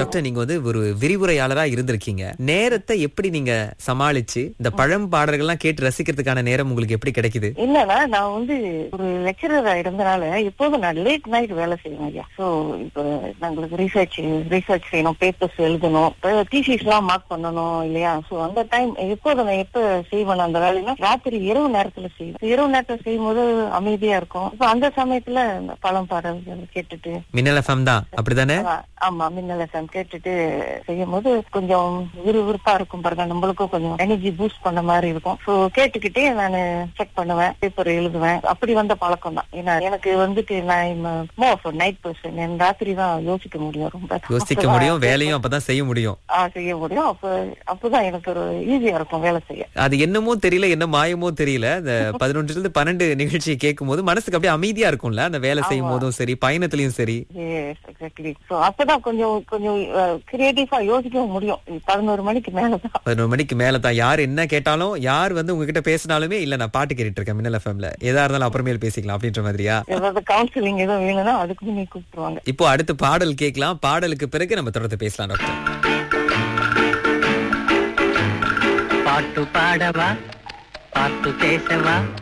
doctor நீங்க வந்து ஒரு விரிவுரையாளரா இருந்திருக்கீங்க நேரத்தை எப்படி நீங்க சமாளிச்சு இந்த பழம் பாடல்கள்லாம் கேட்டு ரசிக்கிறதுக்கான நேரம் உங்களுக்கு எப்படி கிடைக்குது இல்லனா நான் வந்து ஒரு லெக்சரரா இருந்தனால இப்போது நான் லேட் நைட் வேலை செய்வேன் ஐயா சோ இப்போ நாங்களுக்கு ரிசர்ச் ரிசர்ச் செய்யணும் பேப்பர்ஸ் எழுதணும் டிசிஸ் எல்லாம் மார்க் பண்ணணும் இல்லையா சோ அந்த டைம் எப்போது நான் எப்ப செய்வேன் அந்த வேலைனா ராத்திரி இரவு நேரத்துல செய்வேன் இரவு நேரத்துல செய்யும் போது அமைதியா இருக்கும் இப்ப அந்த சமயத்துல இந்த பழம் பாடல்கள் கேட்டுட்டு மின்னல் எஃப்எம் தான் அப்படிதானே ஆமா, ஆமா மின்னல் எஃப்எம் கேட்டுட்டு செய்யும் போது கொஞ்சம் விறுவிறுப்பா இருக்கும் பாருங்க நம்மளுக்கும் கொஞ்சம் எனர்ஜி பூஸ்ட் பண்ண மாதிரி இருக்கும் சோ கேட்டுக்கிட்டே நான் செக் பண்ணுவேன் பேப்பர் எழுதுவேன் அப்படி வந்த பழக்கம் தான் ஏன்னா எனக்கு வந்துட்டு நான் மோர் நைட் பர்சன் என் ராத்திரி தான் யோசிக்க முடியும் ரொம்ப யோசிக்க அப்பதான் முடியும் வேலையும் அப்பதான் செய்ய முடியும் ஆ, செய்ய முடியும் அப்ப அப்பதான் எனக்கு ஒரு ஈஸியா இருக்கும் வேலை செய்ய அது என்னமோ தெரியல என்ன மாயமோ தெரியல இந்த பதினொன்றுல இருந்து பன்னெண்டு நிகழ்ச்சியை கேட்கும் போது மனசுக்கு அப்படியே அமைதியா இருக்கும்ல அந்த வேலை செய்யும் போதும் சரி பயணத்திலயும் சரி எக்ஸாக்ட்லி சோ அப்பதான் கொஞ்சம் கொஞ்சம் கிரியேட்டிவா யோசிக்கவும் முடியும் பதினோரு மணிக்கு மேலதான் பதினொரு மணிக்கு மேல தான் யார் என்ன கேட்டாலும் யார் வந்து உங்ககிட்ட பேசினாலுமே இல்ல நான் பாட்டு கேட்டுட்டு இருக்கேன் மின்னல் எஃப்எம்ல எதா இருந்தாலும் அப்புறமேல் பேசிக்கலாம் அப்படின்ற மாதிரியா ஏதாவது கவுன்சிலிங் எதுவும் வேணும்னா அதுக்கு நீ கூப்பிட்டுருவாங்க இப்போ அடுத்து பாடல் கேட்கலாம் பாடலுக்கு பிறகு நம்ம தொடர்ந்து பேசலாம் டாக்டர் பாட்டு பாடவா பாட்டு பேசவா